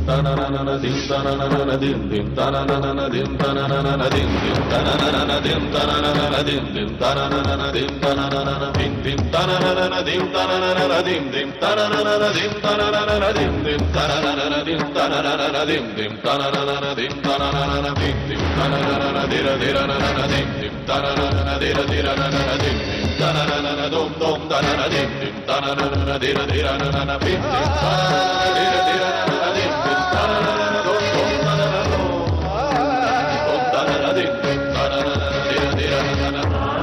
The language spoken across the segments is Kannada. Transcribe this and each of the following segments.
ತನನನ ದಿಂ ತನನನ ದಿಂ ದಿಂ ತನನನ ದಿಂ ತನನನ ದಿಂ ದಿಂ ತನನನ ದಿಂ ತನನನ ದಿಂ ದಿಂ ತನನನ ದಿಂ ತನನನ ದಿಂ ದಿಂ ತನನನ ದಿಂ ತನನನ ದಿಂ ದಿಂ ತನನನ ದಿಂ ತನನನ ದಿಂ ದಿಂ ತನನನ ದಿಂ ತನನನ ದಿಂ ದಿಂ ತನನನ ದಿಂ ತನನನ ದಿಂ ದಿಂ ತನನನ ದಿರ ದಿರ ನನ ದಿಂ ದಿಂ ತನನನ ದಿರ ದಿರ ನನ ದಿಂ ದಿಂ ತನನನ ದೋಂ ದೋಂ ತನನ ದಿಂ ದಿಂ ತನನನ ದಿರ ದಿರ ನನ ದಿಂ ದಿಂ ತನನನ ದಿರ ದಿರ ನನ ದಿಂ ದಿಂ ತನನನ ದೋಂ ದೋಂ ತನನ ದೋಂ ದೋಂ ತನನ ದಿಂ ದಿಂ ತನನನ ದಿರ ದಿರ ನನ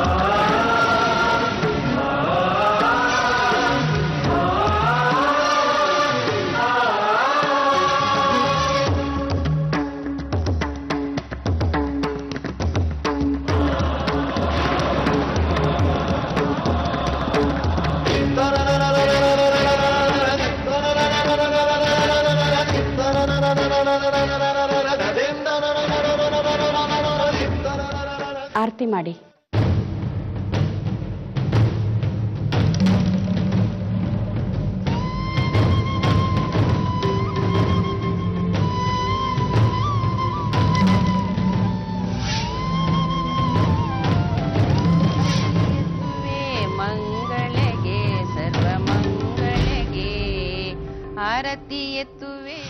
ಆರತಿ ಮಾಡಿ ೇ ಮಂಗಳಗೆ ಸರ್ವಮಂಗಳಗೆ ಆರತಿ ಎತ್ತುವೆ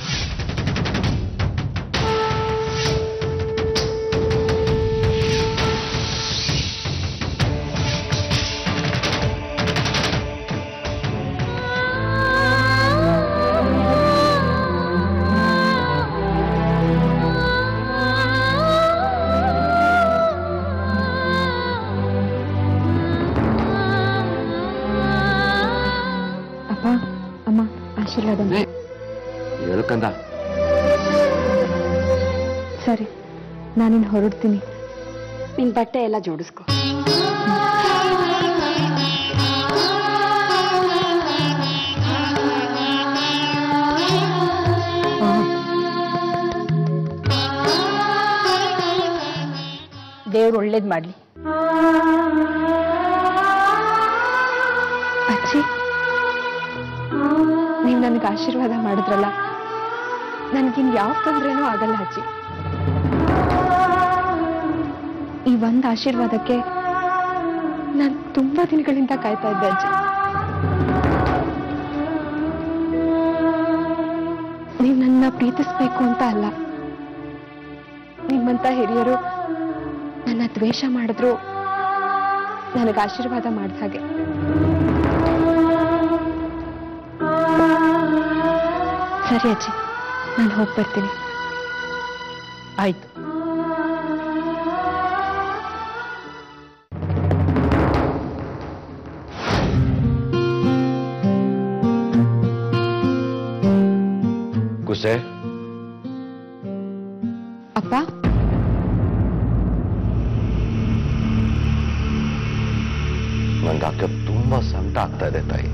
ಅಪ್ಪ ಅಮ್ಮ ಆಶೀರ್ವಾದ ಮಾಡಿ. ಎದಕ್ಕಂದ ಸರಿ ನಾನಿನ್ ಹೊರಡ್ತೀನಿ ನಿನ್ ಬಟ್ಟೆ ಎಲ್ಲ ಜೋಡಿಸ್ಕೊ ದೇವ್ರು ಒಳ್ಳೇದ್ ಮಾಡ್ಲಿ ಅಜ್ಜಿ ನೀವ್ ನನಗೆ ಆಶೀರ್ವಾದ ಮಾಡಿದ್ರಲ್ಲ ನನಗಿನ್ ಯಾವ ತೊಂದ್ರೆನೂ ಆಗಲ್ಲ ಅಜ್ಜಿ ಈ ಒಂದ್ ಆಶೀರ್ವಾದಕ್ಕೆ ನಾನು ತುಂಬಾ ದಿನಗಳಿಂದ ಕಾಯ್ತಾ ಇದ್ದೆ ಅಜ್ಜಿ ನೀವ್ ನನ್ನ ಪ್ರೀತಿಸ್ಬೇಕು ಅಂತ ಅಲ್ಲ ನಿಮ್ಮಂತ ಹಿರಿಯರು ನನ್ನ ದ್ವೇಷ ಮಾಡಿದ್ರು ನನಗೆ ಆಶೀರ್ವಾದ ಮಾಡಿದ ಹಾಗೆ ಸರಿ ಅಜ್ಜಿ ನಾನು ಹೋಗಿ ಬರ್ತೀನಿ ಆಯ್ತು ಕುಸೆ ಅಪ್ಪ ನಂಗೆ ಅಕ್ಕ ತುಂಬಾ ಸಂಕಟ ಆಗ್ತಾ ಇದೆ ತಾಯಿ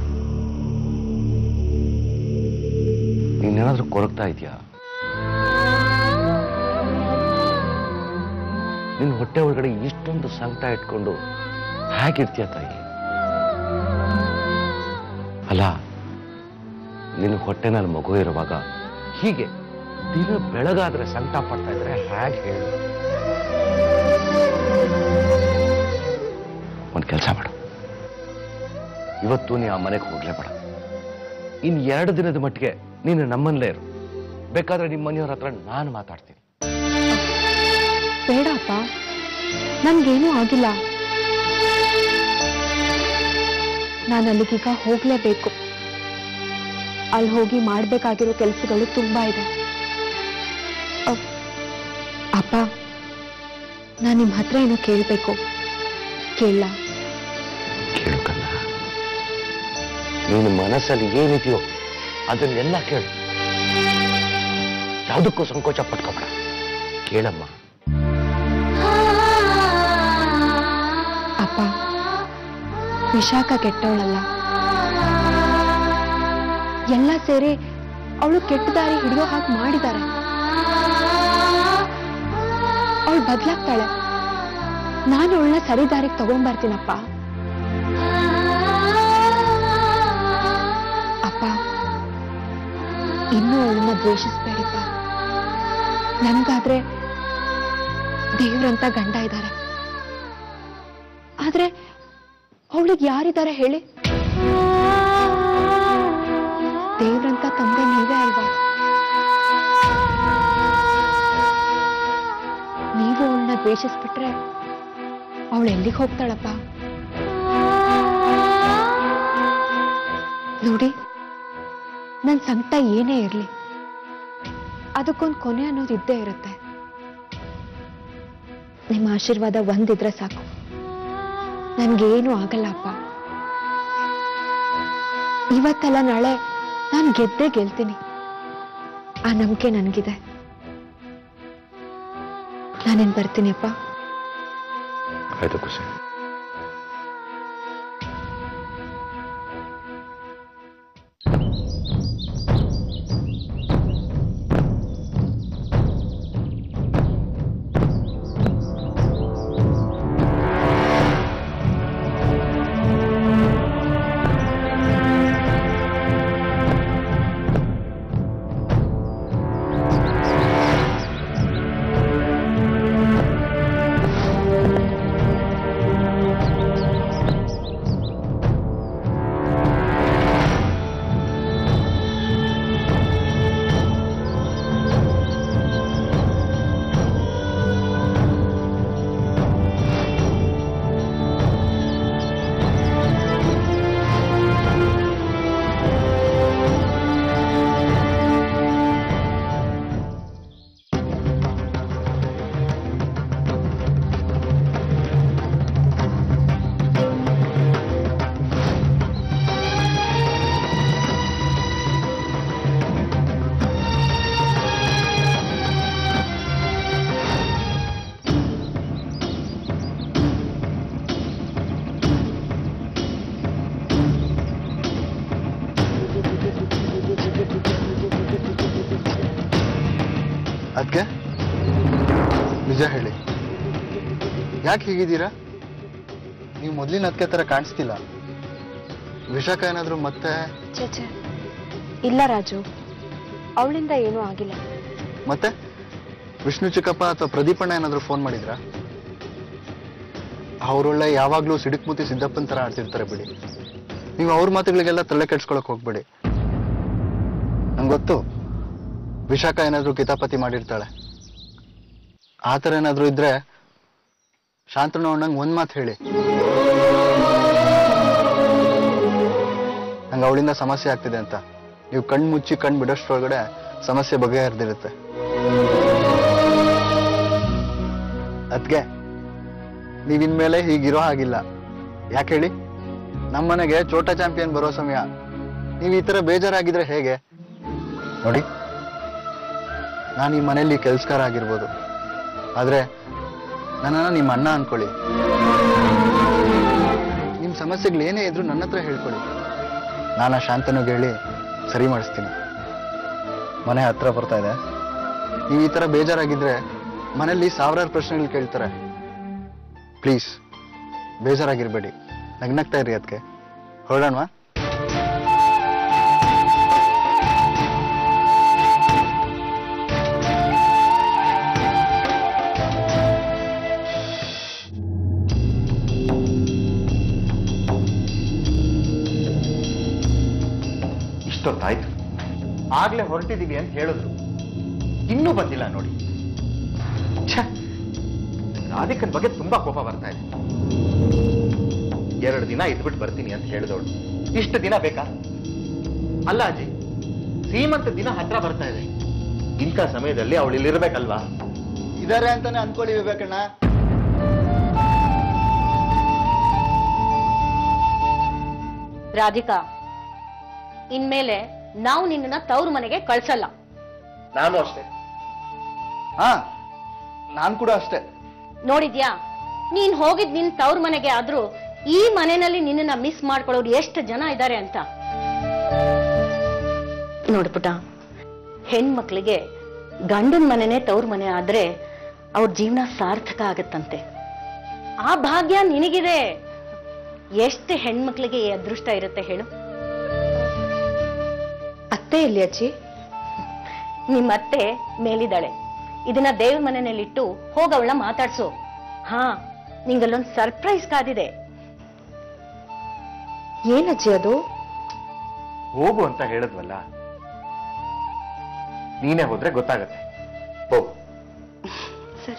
ನೀನೇನಾದ್ರೂ ಕೊರಗ್ತಾ ಇದೆಯಾ ನಿನ್ನ ಹೊಟ್ಟೆ ಒಳಗಡೆ ಇಷ್ಟೊಂದು ಸಂಕಟ ಇಟ್ಕೊಂಡು ಹೇಗಿರ್ತೀಯ ತಾಯಿ ಅಲ್ಲ ನಿನ್ನ ಹೊಟ್ಟೆನಲ್ಲಿ ಮಗು ಇರುವಾಗ ಹೀಗೆ ದಿನ ಬೆಳಗಾದ್ರೆ ಸಂಕಟ ಪಡ್ತಾ ಇದ್ರೆ ಹೇಗೆ ಹೇಳು ಒಂದು ಕೆಲಸ ಮಾಡು ಇವತ್ತು ನೀ ಆ ಮನೆಗೆ ಹೋಗ್ಲೇಬೇಡ ಇನ್ ಎರಡು ದಿನದ ಮಟ್ಟಿಗೆ ನೀನು ನಮ್ಮಲ್ಲೇ ಇರು ಬೇಕಾದ್ರೆ ನಿಮ್ಮ ಮನೆಯವ್ರ ಹತ್ರ ನಾನು ಮಾತಾಡ್ತೀನಿ ಬೇಡ ಅಪ್ಪ ನನ್ಗೇನೂ ಆಗಿಲ್ಲ ನಾನು ಅಲ್ಲಿಗೀಗ ಹೋಗ್ಲೇಬೇಕು ಅಲ್ಲಿ ಹೋಗಿ ಮಾಡ್ಬೇಕಾಗಿರೋ ಕೆಲಸಗಳು ತುಂಬಾ ಇದೆ ಅಪ್- ಅಪ್ಪ ನಾನು ನಿಮ್ಮ ಹತ್ರ ಏನೋ ಕೇಳಬೇಕು ಕೇಳ ಕೇಳು ಕನ್ನ ನೀನು ಮನಸ್ಸಲ್ಲಿ ಏನಿದೆಯೋ ಅದನ್ನೆಲ್ಲ ಕೇಳು ಯಾವುದಕ್ಕೂ ಸಂಕೋಚ ಪಟ್ಕೋಬೇಡ ಕೇಳಮ್ಮ ಅಪ್ಪ ವಿಶಾಖ ಕೆಟ್ಟವಳಲ್ಲ ಎಲ್ಲ ಸೇರಿ ಅವಳು ಕೆಟ್ಟ ದಾರಿ ಹಿಡಿಯೋ ಹಾಗೆ ಮಾಡಿದ್ದಾರೆ ಅವಳು ಬದಲಾಗ್ತಾಳೆ ನಾನು ಅವಳನ್ನ ಸರಿ ದಾರಿಗೆ ತಗೊಂಡ್ಬರ್ತೀನಪ್ಪ ಅಪ್ಪ ಇನ್ನೂ ಅವಳನ್ನ ದ್ವೇಷಿಸ್ಬೇಡಿ ನನ್ಗಾದ್ರೆ ದೇವ್ರಂತ ಗಂಡ ಇದ್ದಾರೆ ಆದ್ರೆ ಅವಳಿಗೆ ಯಾರಿದ್ದಾರೆ ಹೇಳಿ ದೇವ್ರಂತ ತಂದೆ ನೀವೇ ಅಲ್ವಾ ನೀವು ಅವಳನ್ನ ದ್ವೇಷಿಸ್ಬಿಟ್ರೆ ಅವಳು ಎಲ್ಲಿಗೆ ಹೋಗ್ತಾಳಪ್ಪ ನೋಡಿ ನನ್ನ ಸಂಕಟ ಏನೇ ಇರಲಿ ಅದಕ್ಕೊಂದು ಕೊನೆ ಅನ್ನೋದು ಇದ್ದೇ ಇರುತ್ತೆ ನಿಮ್ಮ ಆಶೀರ್ವಾದ ಒಂದಿದ್ರೆ ಸಾಕು ನನ್ಗೇನು ಆಗಲ್ಲ ಅಪ್ಪ ಇವತ್ತಲ್ಲ ನಾಳೆ ನಾನು ಗೆದ್ದೇ ಗೆಲ್ತೀನಿ ಆ ನಂಬಿಕೆ ನನಗಿದೆ ನಾನೇನ್ ಬರ್ತೀನಿ ಅಪ್ಪ ಆಯ್ತು ಖುಷಿ ಅದಕ್ಕೆ ನಿಜ ಹೇಳಿ ಯಾಕೆ ಹೀಗಿದ್ದೀರಾ ನೀವು ಮೊದಲಿನ ಅದಕ್ಕೆ ಥರ ಕಾಣಿಸ್ತಿಲ್ಲ ವಿಶಾಖ ಏನಾದರೂ ಮತ್ತೆ ಚೇಚೆ ಇಲ್ಲ ರಾಜು ಅವಳಿಂದ ಏನೂ ಆಗಿಲ್ಲ ಮತ್ತೆ ವಿಷ್ಣು ಚಿಕ್ಕಪ್ಪ ಅಥವಾ ಪ್ರದೀಪಣ್ಣ ಏನಾದರೂ ಫೋನ್ ಮಾಡಿದ್ರಾ ಅವರೊಳ್ಳೆ ಯಾವಾಗಲೂ ಸಿಡುಕ್ಮುತಿ ಸಿದ್ದಪ್ಪನ ಥರ ಆಡ್ತಿರ್ತಾರೆ ಬಿಡಿ ನೀವು ಅವ್ರ ಮಾತುಗಳಿಗೆಲ್ಲ ತಲೆ ಕೆಡ್ಸ್ಕೊಳಕ್ ಹೋಗ್ಬೇಡಿ ನಂಗೆ ಗೊತ್ತು ವಿಶಾಖ ಏನಾದರೂ ಕಿತಾಪತಿ ಮಾಡಿರ್ತಾಳೆ ಆ ಥರ ಏನಾದರೂ ಇದ್ರೆ ಶಾಂತಣ್ಣ ಅಣ್ಣಂಗೆ ಒಂದು ಮಾತು ಹೇಳಿ ನಂಗೆ ಅವಳಿಂದ ಸಮಸ್ಯೆ ಆಗ್ತಿದೆ ಅಂತ ನೀವು ಕಣ್ಣು ಮುಚ್ಚಿ ಕಣ್ಣು ಬಿಡೋಷ್ಟ್ರೊಳಗಡೆ ಸಮಸ್ಯೆ ಬಗೆಹರಿದಿರುತ್ತೆ ಅದ್ಗೆ ನೀವಿನ್ಮೇಲೆ ಹೀಗಿರೋ ಹಾಗಿಲ್ಲ ಯಾಕೆ ಹೇಳಿ ನಮ್ಮನೆಗೆ ಚೋಟ ಚಾಂಪಿಯನ್ ಬರೋ ಸಮಯ ನೀವು ಈ ಥರ ಬೇಜಾರಾಗಿದ್ರೆ ಹೇಗೆ ನೋಡಿ ನಾನು ಈ ಮನೆಯಲ್ಲಿ ಕೆಲ್ಸಕಾರ ಆಗಿರ್ಬೋದು ಆದ್ರೆ ನನ್ನನ್ನ ನಿಮ್ಮ ಅಣ್ಣ ಅನ್ಕೊಳ್ಳಿ ನಿಮ್ಮ ಸಮಸ್ಯೆಗಳು ಏನೇ ಇದ್ರು ನನ್ನ ಹತ್ರ ಹೇಳ್ಕೊಳ್ಳಿ ನಾನು ಆ ಶಾಂತನಿಗೆ ಹೇಳಿ ಸರಿ ಮಾಡಿಸ್ತೀನಿ ಮನೆ ಹತ್ರ ಬರ್ತಾ ಇದೆ ನೀವು ಈ ಥರ ಬೇಜಾರಾಗಿದ್ರೆ ಮನೆಯಲ್ಲಿ ಸಾವಿರಾರು ಪ್ರಶ್ನೆಗಳು ಕೇಳ್ತಾರೆ ಪ್ಲೀಸ್ ಬೇಜಾರಾಗಿರ್ಬೇಡಿ ನಗ್ನಗ್ತಾ ಇರಿ ಅದಕ್ಕೆ ಹೊರಡೋಣವಾ ಇಷ್ಟೊತ್ತಾಯ್ತು ಆಗ್ಲೇ ಹೊರಟಿದೀವಿ ಅಂತ ಹೇಳಿದ್ರು ಇನ್ನೂ ಬಂದಿಲ್ಲ ನೋಡಿ ಛೆ, ರಾಧಿಕನ್ ಬಗ್ಗೆ ತುಂಬಾ ಕೋಪ ಬರ್ತಾ ಇದೆ ಎರಡು ದಿನ ಇದ್ಬಿಟ್ಟು ಬರ್ತೀನಿ ಅಂತ ಹೇಳಿದವಳು ಇಷ್ಟು ದಿನ ಬೇಕಾ ಅಲ್ಲ ಅಜಯ್ ಸೀಮಂತ ದಿನ ಹತ್ರ ಬರ್ತಾ ಇದೆ ಇಂಥ ಸಮಯದಲ್ಲಿ ಅವಳು ಇಲ್ಲಿರ್ಬೇಕಲ್ವಾ ಇದಾರೆ ಅಂತಾನೆ ಅನ್ಕೊಳ್ಳಿ ವಿವೇಕಣ್ಣ ರಾಧಿಕಾ ಇನ್ಮೇಲೆ ನಾವು ನಿನ್ನನ್ನ ತವ್ರ ಮನೆಗೆ ಕಳ್ಸಲ್ಲ ನಾನು ಅಷ್ಟೇ ಹಾ ನಾನ್ ಕೂಡ ಅಷ್ಟೇ ನೋಡಿದ್ಯಾ ನೀನ್ ಹೋಗಿದ್ ನಿನ್ ತವ್ರ ಮನೆಗೆ ಆದ್ರೂ ಈ ಮನೆಯಲ್ಲಿ ನಿನ್ನನ್ನ ಮಿಸ್ ಮಾಡ್ಕೊಳ್ಳೋರು ಎಷ್ಟು ಜನ ಇದ್ದಾರೆ ಅಂತ ನೋಡ್ಪುಟ ಹೆಣ್ಮಕ್ಳಿಗೆ ಗಂಡನ ಮನೆನೇ ತವ್ರ ಮನೆ ಆದ್ರೆ ಅವ್ರ ಜೀವನ ಸಾರ್ಥಕ ಆಗತ್ತಂತೆ ಆ ಭಾಗ್ಯ ನಿನಗಿದೆ ಎಷ್ಟು ಹೆಣ್ಮಕ್ಳಿಗೆ ಈ ಅದೃಷ್ಟ ಇರುತ್ತೆ ಹೇಳು ಅತ್ತೆ ಎಲ್ಲಿ ಅಜ್ಜಿ ನಿಮ್ಮತ್ತೆ ಮೇಲಿದ್ದಾಳೆ ಇದನ್ನ ದೇವ್ರ ಮನೆಯಲ್ಲಿಟ್ಟು ಹೋಗ ಅವಳನ್ನ ಮಾತಾಡ್ಸು ಹಾ ನಿಂಗಲ್ಲೊಂದ್ ಸರ್ಪ್ರೈಸ್ ಕಾದಿದೆ ಏನಜ್ಜಿ ಅದು ಹೋಗು ಅಂತ ಹೇಳಿದ್ವಲ್ಲ ನೀನೇ ಹೋದ್ರೆ ಗೊತ್ತಾಗತ್ತೆ ಹೋಗು ಸರಿ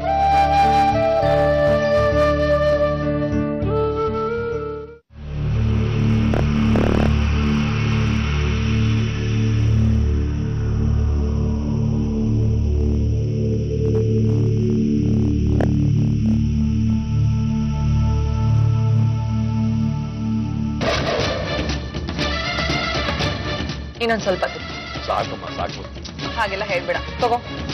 ಇನ್ನೊಂದ್ ಸ್ವಲ್ಪ ತಿನ್ನು. ಸಾಕಮ್ಮ ಸಾಕು ಹಾಗೆಲ್ಲ ಹೇಳ್ಬೇಡ ತಗೋ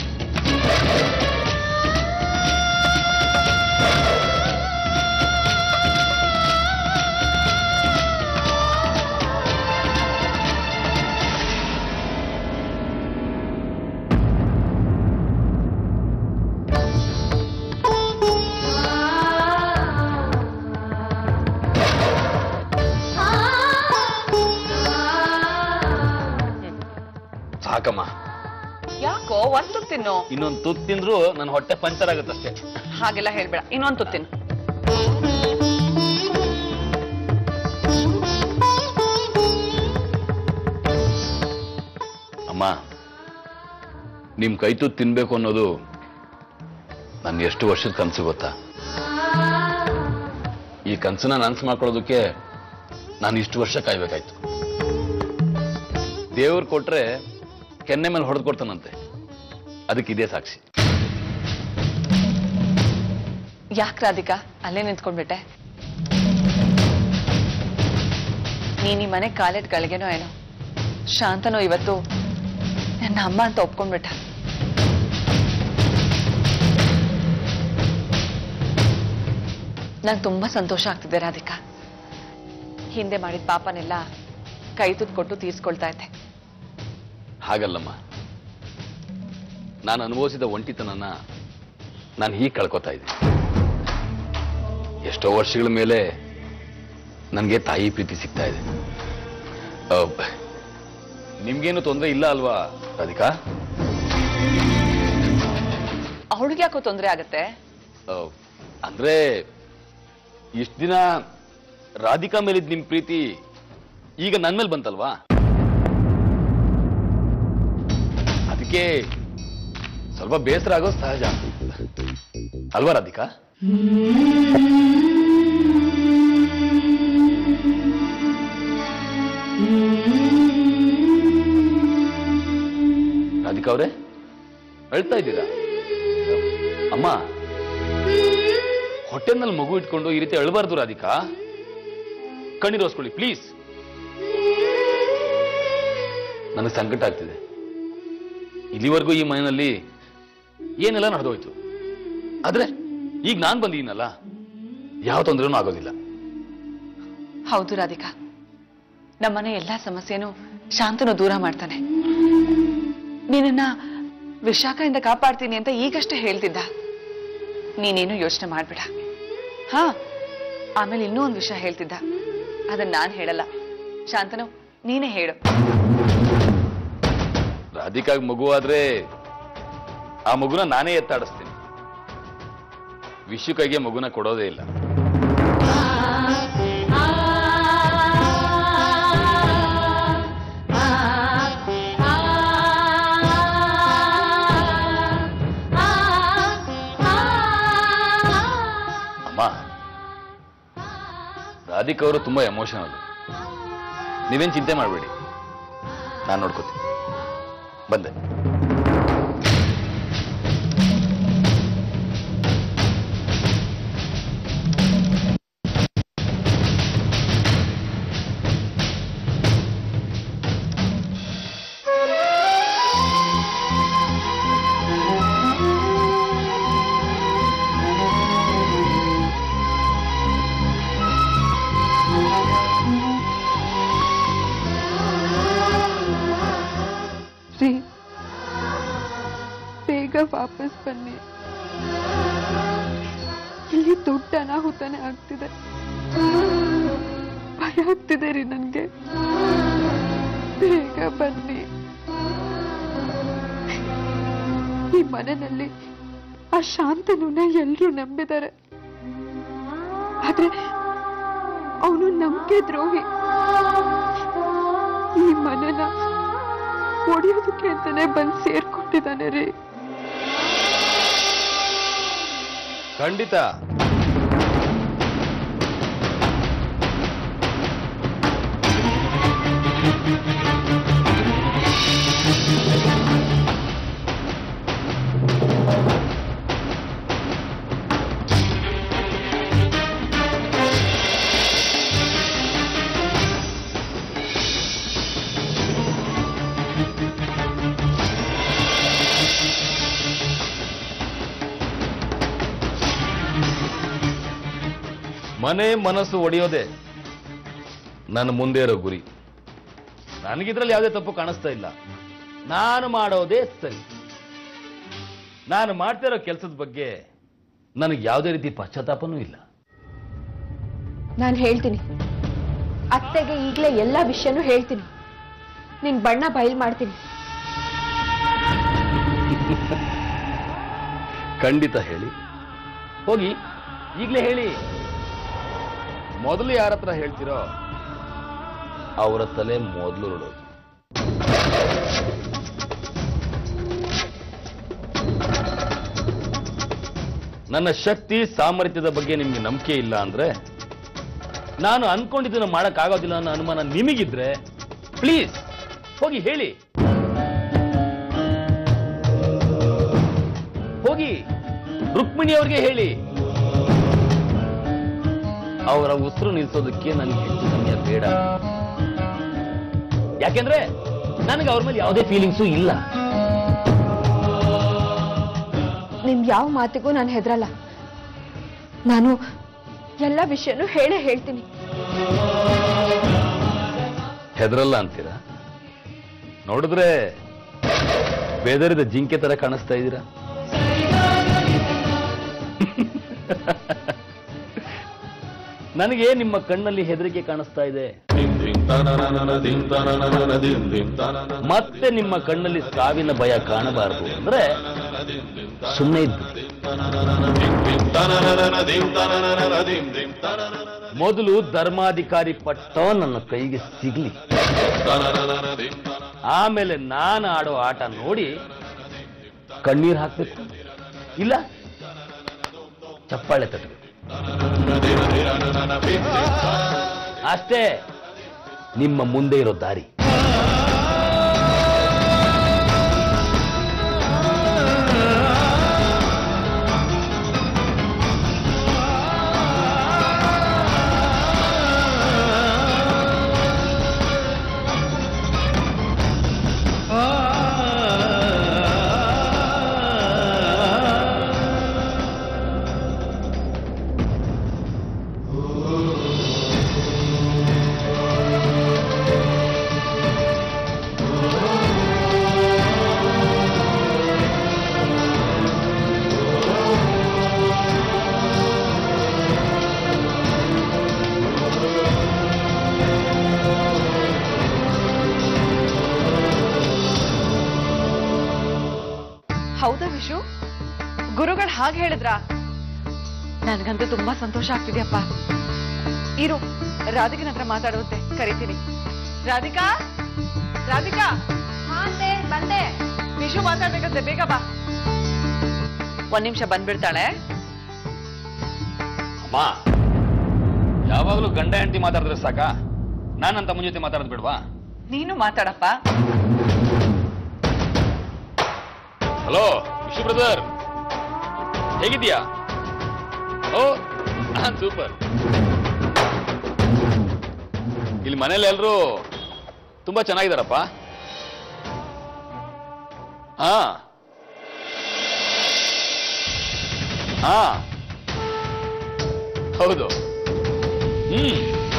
ಸಾಕಮ್ಮ ಯಾಕೋ ಒಂದ್ ತುತ್ತು ತಿನ್ನು ಇನ್ನೊಂದು ತುತ್ತು ತಿಂದ್ರು ನನ್ನ ಹೊಟ್ಟೆ ಪಂಚರ್ ಆಗುತ್ತಷ್ಟೇ ಹಾಗೆಲ್ಲ ಹೇಳ್ಬೇಡ ಇನ್ನೊಂದ್ ತುತ್ತು ತಿನ್ನು ಅಮ್ಮ ನಿಮ್ ಕೈ ತುತ್ತು ತಿನ್ಬೇಕು ಅನ್ನೋದು ನನ್ನ ಎಷ್ಟು ವರ್ಷದ ಕನಸು ಗೊತ್ತಾ ಈ ಕನಸನ್ನ ನನ್ಸು ಮಾಡ್ಕೊಳ್ಳೋದಕ್ಕೆ ನಾನು ಇಷ್ಟು ವರ್ಷ ಕಾಯ್ಬೇಕಾಯ್ತು ದೇವ್ರು ಕೊಟ್ರೆ ಕೆನ್ನೆ ಮೇಲೆ ಹೊಡೆದು ಕೊಡ್ತಾನಂತೆ ಅದಕ್ಕೆ ಇದೇ ಸಾಕ್ಷಿ ಯಾಕೆ ರಾಧಿಕಾ ಅಲ್ಲೇ ನಿಂತ್ಕೊಂಡ್ಬಿಟ್ಟೆ ನೀನ್ ಈ ಮನೆ ಕಾಲಿಟ್ ಗಳಿಗೆನೋ ಏನೋ ಶಾಂತನೋ ಇವತ್ತು ನನ್ನ ಅಮ್ಮ ಅಂತ ಒಪ್ಕೊಂಡ್ಬಿಟ್ಟ ನಂಗೆ ತುಂಬಾ ಸಂತೋಷ ಆಗ್ತಿದೆ ರಾಧಿಕಾ ಹಿಂದೆ ಮಾಡಿದ ಪಾಪನೆಲ್ಲ ಕೈ ತುತ್ತು ಕೊಟ್ಟು ತೀರ್ಸ್ಕೊಳ್ತಾ ಇದ್ದೆ ಹಾಗಲ್ಲಮ್ಮ ನಾನು ಅನುಭವಿಸಿದ ಒಂಟಿತನನ ನಾನು ಹೀಗೆ ಕಳ್ಕೊತಾ ಇದ್ದೆ ಎಷ್ಟೋ ವರ್ಷಗಳ ಮೇಲೆ ನನಗೆ ತಾಯಿ ಪ್ರೀತಿ ಸಿಗ್ತಾ ಇದೆ ಅಹ್, ನಿಮ್ಗೇನು ತೊಂದರೆ ಇಲ್ಲ ಅಲ್ವಾ ರಾಧಿಕಾ ಅವಳಿಗೆ ಯಾಕೋ ತೊಂದರೆ ಆಗತ್ತೆ ಅಹ್, ಅಂದ್ರೆ ಇಷ್ಟು ದಿನ ರಾಧಿಕಾ ಮೇಲಿದ್ ನಿಮ್ ಪ್ರೀತಿ ಈಗ ನನ್ ಮೇಲೆ ಬಂತಲ್ವಾ ಅದಕ್ಕೆ ಸ್ವಲ್ಪ ಬೇಸರ ಆಗೋದು ಸಹಜ ಅಲ್ವಾ ರಾಧಿಕಾ ರಾಧಿಕಾ ಅವರೇ ಅಳ್ತಾ ಇದ್ದೀರಾ ಅಮ್ಮ ಹೊಟ್ಟೆನಲ್ಲಿ ಮಗು ಇಟ್ಕೊಂಡು ಈ ರೀತಿ ಅಳಬಾರ್ದು ರಾಧಿಕಾ ಕಣ್ಣೀರು ಒಸ್ಕೊಳ್ಳಿ ಪ್ಲೀಸ್ ನನಗೆ ಸಂಕಟ ಆಗ್ತಿದೆ ಇಲ್ಲಿವರೆಗೂ ಈ ಮನೆಯಲ್ಲಿ ಏನೆಲ್ಲ ನಡೆದೋಯ್ತು ಆದ್ರೆ ಈಗ ನಾನ್ ಬಂದಿದ್ದೀನಲ್ಲ ಯಾವ ತೊಂದರೆನೂ ಆಗೋದಿಲ್ಲ ಹೌದು ರಾಧಿಕಾ ನಮ್ಮನೆ ಎಲ್ಲಾ ಸಮಸ್ಯೆನೂ ಶಾಂತನು ದೂರ ಮಾಡ್ತಾನೆ ನಿನ್ನ ವಿಶಾಖದಿಂದ ಕಾಪಾಡ್ತೀನಿ ಅಂತ ಈಗಷ್ಟೇ ಹೇಳ್ತಿದ್ದ ನೀನೇನು ಯೋಚನೆ ಮಾಡ್ಬೇಡ ಹಾ ಆಮೇಲೆ ಇನ್ನೂ ಒಂದು ವಿಷಯ ಹೇಳ್ತಿದ್ದ ಅದನ್ನ ನಾನ್ ಹೇಳಲ್ಲ ಶಾಂತನು ನೀನೇ ಹೇಳು ರಾಧಿಕಾಗ್ ಮಗು ಆದ್ರೆ ಆ ಮಗುನ ನಾನೇ ಎತ್ತಾಡಿಸ್ತೀನಿ ವಿಶ್ವ ಕೈಗೆ ಮಗುನ ಕೊಡೋದೇ ಇಲ್ಲ ಅಮ್ಮ ರಾಧಿಕಾ ಅವರು ತುಂಬಾ ಎಮೋಷನಲ್ ನೀವೇನ್ ಚಿಂತೆ ಮಾಡಬೇಡಿ ನಾನು ನೋಡ್ಕೋತೀನಿ ಬಂದೆ ರೀ ಬೇಗ ವಾಪಸ್ ಬನ್ನಿ ಇಲ್ಲಿ ದೊಡ್ಡ ಅನಾಹುತನೇ ಆಗ್ತಿದೆ ಭಯ ಆಗ್ತಿದೆ ರೀ ನನ್ಗೆ ಬೇಗ ಬನ್ನಿ ಈ ಮನೆಯಲ್ಲಿ ಆ ಶಾಂತನುನ ಎಲ್ರೂ ನಂಬಿದ್ದಾರೆ ಆದ್ರೆ ಅವನು ನಂಬಿಕೆ ದ್ರೋಹಿ ಈ ಮನೆನ ಹೊಡೆಯೋದಕ್ಕೆ ಅಂತಾನೆ ಬಂದು ಸೇರ್ಕೊಂಡಿದ್ದಾನೆ ರೀ ಖಂಡಿತ ಮನೆ ಮನಸ್ಸು ಒಡೆಯೋದೆ ನನ್ನ ಮುಂದೆ ಇರೋ ಗುರಿ ನನಗಿದ್ರಲ್ಲಿ ಯಾವುದೇ ತಪ್ಪು ಕಾಣಿಸ್ತಾ ಇಲ್ಲ ನಾನು ಮಾಡೋದೇ ಸರಿ ನಾನು ಮಾಡ್ತಾ ಇರೋ ಕೆಲಸದ ಬಗ್ಗೆ ನನಗೆ ಯಾವುದೇ ರೀತಿ ಪಶ್ಚಾತ್ತಾಪನೂ ಇಲ್ಲ ನಾನು ಹೇಳ್ತೀನಿ ಅತ್ತೆಗೆ ಈಗಲೇ ಎಲ್ಲ ವಿಷಯನೂ ಹೇಳ್ತೀನಿ ನಿನ್ ಬಣ್ಣ ಬಯಲ್ ಮಾಡ್ತೀನಿ ಖಂಡಿತ ಹೇಳಿ ಹೋಗಿ ಈಗಲೇ ಹೇಳಿ ಮೊದಲು ಯಾರ ಹತ್ರ ಹೇಳ್ತಿರೋ ಅವರ ತಲೆ ಮೊದಲು ನೋಡೋದು ನನ್ನ ಶಕ್ತಿ ಸಾಮರ್ಥ್ಯದ ಬಗ್ಗೆ ನಿಮ್ಗೆ ನಂಬಿಕೆ ಇಲ್ಲ ಅಂದ್ರೆ ನಾನು ಅನ್ಕೊಂಡಿದ್ದನ್ನು ಮಾಡಕ್ಕಾಗೋದಿಲ್ಲ ಅನ್ನೋ ಅನುಮಾನ ನಿಮಗಿದ್ರೆ ಪ್ಲೀಸ್ ಹೋಗಿ ಹೇಳಿ ಹೋಗಿ ರುಕ್ಮಿಣಿ ಅವ್ರಿಗೆ ಹೇಳಿ ಅವರ ಉಸಿರು ನಿಲ್ಸೋದಕ್ಕೆ ನನಗೆ ಹೆಚ್ಚು ಸಮಯ ಬೇಡ ಯಾಕೆಂದ್ರೆ ನನಗೆ ಅವ್ರ ಮೇಲೆ ಯಾವುದೇ ಫೀಲಿಂಗ್ಸು ಇಲ್ಲ ನಿಮ್ ಯಾವ ಮಾತಿಗೂ ನಾನು ಹೆದರಲ್ಲ ನಾನು ಎಲ್ಲ ವಿಷಯನೂ ಹೇಳೇ ಹೇಳ್ತೀನಿ ಹೆದರಲ್ಲ ಅಂತೀರಾ ನೋಡಿದ್ರೆ ಬೆದರಿದ ಜಿಂಕೆ ತರ ಕಾಣಿಸ್ತಾ ಇದ್ದೀರಾ ನನಗೆ ನಿಮ್ಮ ಕಣ್ಣಲ್ಲಿ ಹೆದರಿಕೆ ಕಾಣಿಸ್ತಾ ಇದೆ ಮತ್ತೆ ನಿಮ್ಮ ಕಣ್ಣಲ್ಲಿ ಸಾವಿನ ಭಯ ಕಾಣಬಾರದು ಅಂದ್ರೆ ಸುಮ್ಮನೆ ಇದ್ದು ಮೊದಲು ಧರ್ಮಾಧಿಕಾರಿ ಪಟ್ಟ ನನ್ನ ಕೈಗೆ ಸಿಗ್ಲಿ ಆಮೇಲೆ ನಾನು ಆಡೋ ಆಟ ನೋಡಿ ಕಣ್ಣೀರ್ ಹಾಕ್ಬೇಕು ಇಲ್ಲ ಚಪ್ಪಾಳೆ ತಟ್ಟಬೇಕು ಅಷ್ಟೇ ನಿಮ್ಮ ಮುಂದೆ ಇರೋ ದಾರಿ ಹೌದಾ ವಿಶು ಗುರುಗಳು ಹಾಗೆ ಹೇಳಿದ್ರ ನನ್ಗಂತೂ ತುಂಬಾ ಸಂತೋಷ ಆಗ್ತಿದ್ಯಪ್ಪ ಇರು ರಾಧಿಕನ ಹತ್ರ ಮಾತಾಡುವಂತೆ ಕರಿತೀನಿ ರಾಧಿಕಾ ರಾಧಿಕಾ ಬಂದೆ ವಿಶು ಮಾತಾಡ್ಬೇಕಂತೆ ಬೇಗ ಬಾ ಒಂದ್ ನಿಮಿಷ ಬಂದ್ಬಿಡ್ತಾಳೆ ಅಮ್ಮ ಯಾವಾಗಲೂ ಗಂಡ ಹೆಂಡತಿ ಮಾತಾಡಿದ್ರೆ ಸಾಕ ನಾನು ನನ್ನ ತಮ್ಮನ ಜೊತೆ ಮಾತಾಡೋದು ಬಿಡ್ವಾ ನೀನು ಮಾತಾಡಪ್ಪ ಹಲೋ ವಿಶು ಬ್ರದರ್ ಹೇಗಿದ್ಯಾ ಓ ನಾನ್ ಸೂಪರ್ ಇಲ್ಲಿ ಮನೇಲಿ ಎಲ್ರು ತುಂಬಾ ಚೆನ್ನಾಗಿದಾರಪ್ಪ ಹಾ ಹಾ ಹೌದು ಹ್ಮ್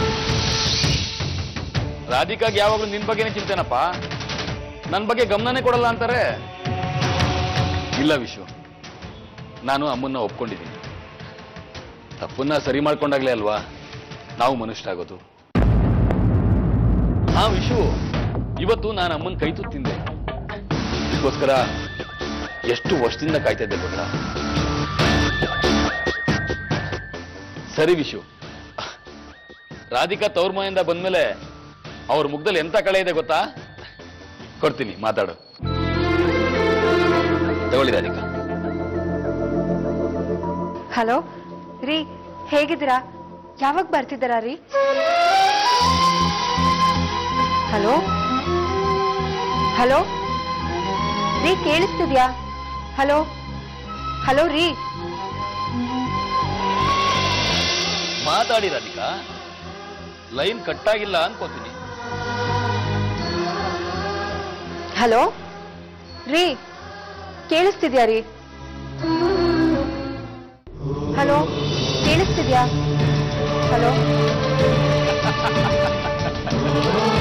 ರಾಧಿಕಾಗ್ ಯಾವಾಗ್ಲೂ ನಿನ್ ಬಗ್ಗೆನೇ ಚಿಂತೆನಪ್ಪ ನನ್ ಬಗ್ಗೆ ಗಮನನೇ ಕೊಡಲ್ಲ ಅಂತಾರೆ ಇಲ್ಲ ವಿಶು ನಾನು ಅಮ್ಮನ್ನ ಒಪ್ಕೊಂಡಿದ್ದೀನಿ ತಪ್ಪನ್ನ ಸರಿ ಮಾಡ್ಕೊಂಡಾಗ್ಲೇ ಅಲ್ವಾ ನಾವು ಮನುಷ್ಯರಾಗೋದು ಹಾ ವಿಶು ಇವತ್ತು ನಾನು ಅಮ್ಮನ ಕೈ ತುತ್ತಿಂದೆ ಇದಕ್ಕೋಸ್ಕರ ಎಷ್ಟು ವರ್ಷದಿಂದ ಕಾಯ್ತಾ ಇದ್ದೆ ಗೊತ್ತಾ ಸರಿ ವಿಶು ರಾಧಿಕಾ ತವ್ರ ಮನೆಯಿಂದ ಬಂದ್ಮೇಲೆ ಅವ್ರ ಮುಖದಲ್ಲಿ ಎಂತ ಕಳೆ ಇದೆ ಗೊತ್ತಾ ಕೊಡ್ತೀನಿ ಮಾತಾಡು ತಗೊಳ್ಳಿ ರಾಧಿಕಾ ಹಲೋ ರೀ ಹೇಗಿದ್ದೀರಾ ಯಾವಾಗ ಬರ್ತಿದ್ದೀರಾ ರೀ ಹಲೋ ಹಲೋ ರೀ ಕೇಳಿಸ್ತಿದ್ಯಾ ಹಲೋ ಹಲೋ ರೀ ಮಾತಾಡಿ ರಾಧಿಕಾ ಲೈನ್ ಕಟ್ಟಾಗಿಲ್ಲ ಅನ್ಕೋತೀನಿ ಹಲೋ ರೀ ಕೇಳಿಸ್ತಿದ್ಯಾ ರೀ ಹಲೋ ಕೇಳಿಸ್ತಿದ್ಯಾ ಹಲೋ